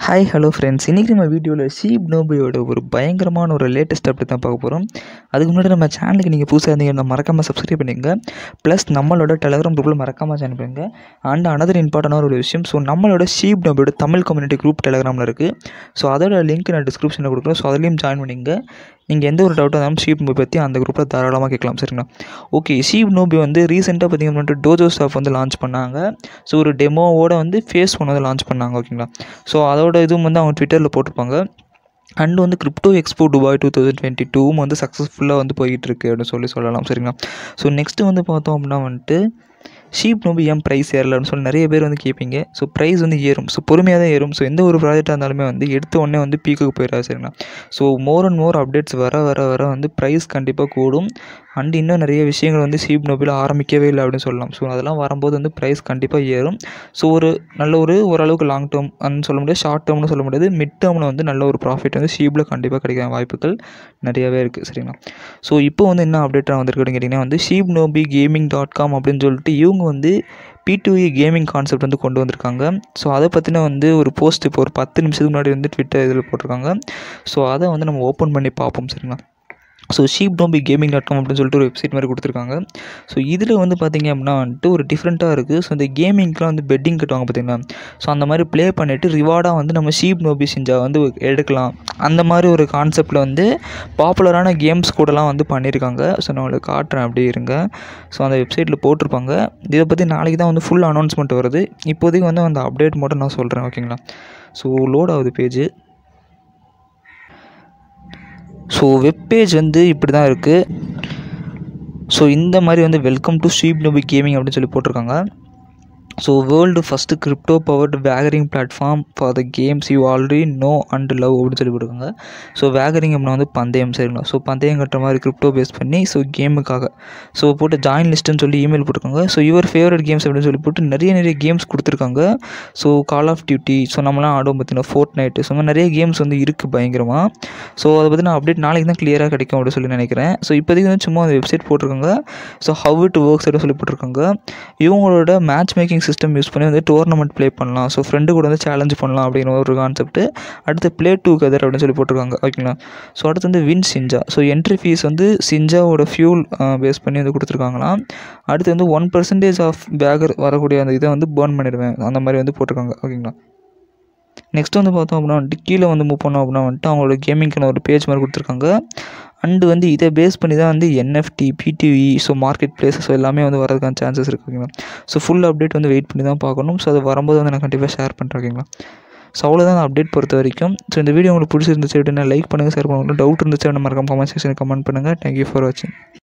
hi hello friends இன்றைக்கி நம்ம வீடியோவில் ஷீப் நோபியோட ஒரு பயங்கரமான ஒரு லேட்டஸ்ட் அப்டேட் தான் பார்க்க போகிறோம் அதுக்கு முன்னாடி நம்ம சேனலுக்கு நீங்கள் புதுசாக இருந்தீங்கன்னா மறக்காமல் சப்ஸ்கிரைப் பண்ணிங்க ப்ளஸ் நம்மளோட டெலகிராம் குரூப்பில் மறக்காமல் ஜாயின் பண்ணுங்க அண்ட் அனதர் இம்பார்ட்டண்டான ஒரு விஷயம் ஸோ நம்மளோட ஷீப் நோபியோட தமிழ் கம்யூனிட்டி குரூப் டெலகிராமில் இருக்குது ஸோ அதோட லிங்க் நான் டிஸ்கிரிப்ஷனில் கொடுக்குறேன் ஸோ அதுலேயும் ஜாயின் பண்ணிங்க நீங்கள் எந்த ஒரு டவுட்டாக இருந்தாலும் ஷீப் நோபி பற்றி அந்த குரூப்பில் தாராளமாக கேட்கலாம் சரிங்களா ஓகே ஷீப் நோபி வந்து ரீசெண்டாக பார்த்திங்க அப்படின்ட்டு டோஜோ ஸ்டாஃப் வந்து லான்ச் பண்ணாங்க ஸோ ஒரு டெமோவோட வந்து ஃபேஸ் ஒன் வந்து லான்ச் பண்ணாங்க ஓகேங்களா ஸோ அதோட இதுவும் வந்து அவங்க ட்விட்டரில் போட்டிருப்பாங்க அண்ட் வந்து crypto expo Dubai two thousand twenty டூவும் வந்து சக்ஸஸ்ஃபுல்லாக வந்து போயிட்டு இருக்கு அப்படின்னு சொல்லி சொல்லலாம் சரிங்களா ஸோ நெக்ஸ்ட்டு வந்து பார்த்தோம் அப்படின்னா வந்துட்டு ஷீப் நோபி ஏன் ப்ரைஸ் ஏறலன்னு சொல்லி நிறைய பேர் வந்து கேட்பீங்க ஸோ ப்ரைஸ் வந்து ஏறும் ஸோ பொறுமையாக தான் ஏறும் ஸோ எந்த ஒரு ப்ராஜெக்டாக இருந்தாலுமே வந்து எடுத்த உடனே வந்து பீக்குக்கு போயிடாது சரிங்களா so more and more updates வர வர வர வந்து ப்ரைஸ் கண்டிப்பாக கூடும் அண்ட் இன்னும் நிறைய விஷயங்கள் வந்து ஷீப் நோபியில் ஆரம்பிக்கவே இல்லை அப்படின்னு சொல்லலாம் ஸோ அதெல்லாம் வரும்போது வந்து ப்ரைஸ் கண்டிப்பாக ஏறும் ஸோ ஒரு நல்ல ஒரு ஓரளவுக்கு லாங் டேர்ம் அன்னு சொல்ல முடியாது ஷார்ட் டேர்ம்னு சொல்ல முடியாது மிட் டேர்மில் வந்து நல்ல ஒரு ப்ராஃபிட் வந்து ஷீப்பில் கண்டிப்பாக கிடைக்கிற வாய்ப்புகள் நிறையவே இருக்குது சரிங்களா ஸோ இப்போ வந்து என்ன அப்டேட்டாக வந்திருக்குன்னு கேட்டிங்கன்னா வந்து Shiba Nobi gaming dot com அப்படின்னு சொல்லிட்டு இவங்க வந்து பி கேமிங் கான்செப்ட் வந்து கொண்டு வந்திருக்காங்க ஸோ அதை பற்றின வந்து ஒரு போஸ்ட் இப்போ ஒரு பத்து நிமிஷத்துக்கு முன்னாடி வந்து ட்விட்டர் இதில் போட்டிருக்காங்க ஸோ அதை வந்து நம்ம ஓப்பன் பண்ணி பார்ப்போம் சரிங்களா so Shiba Nobi gaming dot com அப்படின்னு சொல்லிட்டு ஒரு வெப்சைட் மாதிரி கொடுத்துருக்காங்க ஸோ இதில் வந்து பார்த்திங்க அப்படின்னா வந்துட்டு ஒரு டிஃப்ரெண்ட்டாக இருக்குது ஸோ இந்த கேமிங்க்குலாம் வந்து பெட்டிங் கட்டுவாங்க பார்த்திங்களா ஸோ அந்த மாதிரி ப்ளே பண்ணிவிட்டு ரிவார்டாக வந்து நம்ம ஷீப் நோபி செஞ்சா வந்து எடுக்கலாம் அந்த மாதிரி ஒரு கான்செப்டில் வந்து பாப்புலரான கேம்ஸ் கூடலாம் வந்து பண்ணியிருக்காங்க ஸோ நான் உங்களுக்கு காட்டுறேன் அப்படியே இருங்க ஸோ அந்த வெப்சைட்டில் போட்டிருப்பாங்க இதை பற்றி நாளைக்கு தான் வந்து ஃபுல் அனௌன்ஸ்மெண்ட் வருது இப்போதைக்கு வந்து அந்த அப்டேட் மட்டும் நான் சொல்கிறேன் ஓகேங்களா ஸோ லோட் ஆகுது பேஜ் ஸோ வெப்பேஜ் வந்து இப்படி தான் இருக்குது ஸோ இந்த மாதிரி வந்து welcome to Shiba Nobi gaming அப்படின்னு சொல்லி போட்டிருக்காங்க so world first crypto powered wagering platform for the games you already know and love அப்படின்னு சொல்லி போட்டிருக்காங்க ஸோ வேகரிங் அப்படின்னா வந்து பந்தயம் சரிங்களா ஸோ பந்தயம் கட்டுற மாதிரி கிரிப்டோ பேஸ் பண்ணி ஸோ கேமுக்காக ஸோ போட்டு ஜாயின் லிஸ்ட்டுன்னு சொல்லி இமெயில் போட்டிருக்காங்க ஸோ யுவர் ஃபேவரட் கேம்ஸ் அப்படின்னு சொல்லி போட்டு நிறைய நிறைய கேம்ஸ் கொடுத்துருக்காங்க so call of duty so நம்மளாம் ஆடும் பார்த்தீங்கன்னா ஃபோர்ட் நைட்டு ஸோ நிறைய கேம்ஸ் வந்து இருக்குது பயங்கரமாக ஸோ அதை பற்றி நான் அப்டேட் நாளைக்கு தான் கிளியராக கிடைக்கும் அப்படின்னு சொல்லி நினைக்கிறேன் ஸோ இப்போதைக்கு வந்து சும்மா அந்த வெப்சைட் போட்டிருக்காங்க ஸோ ஹவ் இட் ஒர்க்ஸ் அப்படின்னு சொல்லி போட்டிருக்காங்க இவங்களோட மேட்ச் மேக்கிங் சிஸ்டம் யூஸ் பண்ணி வந்து டோர்னமெண்ட் ப்ளே பண்ணலாம் ஸோ ஃப்ரெண்டு கூட வந்து சேலஞ்ச் பண்ணலாம் அப்படிங்கிற ஒரு கான்செப்ட் அடுத்து ப்ளே டூ கதர் அப்படின்னு சொல்லி போட்டிருக்காங்க ஓகேங்களா ஸோ அடுத்து வந்து வின் சிஞ்சா ஸோ என்ட்ரி ஃபீஸ் வந்து சிஞ்சாவோட ஃபியூல் பேஸ் பண்ணி வந்து கொடுத்துருக்காங்களாம் அடுத்து வந்து ஒன் பர்சன்டேஜ் ஆஃப் பேகர் வரக்கூடிய அந்த இதை வந்து பேர்ன் பண்ணிடுவேன் அந்த மாதிரி வந்து போட்டிருக்காங்க ஓகேங்களா நெக்ஸ்ட் வந்து பார்த்தோம் அப்படின்னா வந்துட்டு கீழே வந்து மூவ் பண்ணோம் அப்படின்னா வந்துட்டு அவங்களோட கேமிங்க்கான ஒரு பேஜ் மாதிரி கொடுத்துருக்காங்க அண்டு வந்து இதை பேஸ் பண்ணி தான் வந்து என்எஃப்டி பிடிவி ஸோ மார்க்கெட் பிளேஸஸ் எல்லாமே வந்து வரதுக்கான சான்சஸ் இருக்குங்களா ஸோ ஃபுல் அப்டேட் வந்து வெயிட் பண்ணி தான் பார்க்கணும் ஸோ அது வரும்போது வந்து நான் கண்டிப்பாக ஷேர் பண்ணுறேன் ஓகேங்களா ஸோ அவ்வளோதான் அந்த அப்டேட் பொறுத்த வரைக்கும் ஸோ இந்த வீடியோ உங்களுக்கு பிடிச்சிருந்துச்சு அப்படின்னா லைக் பண்ணுங்கள் ஷேர் பண்ணுங்கள் டவுட் இருந்துச்சு அப்படின்னா மறக்காம கமெண்ட் செக்ஷனில் கமெண்ட் பண்ணுங்கள் தேங்க்யூ ஃபார் வாட்சிங்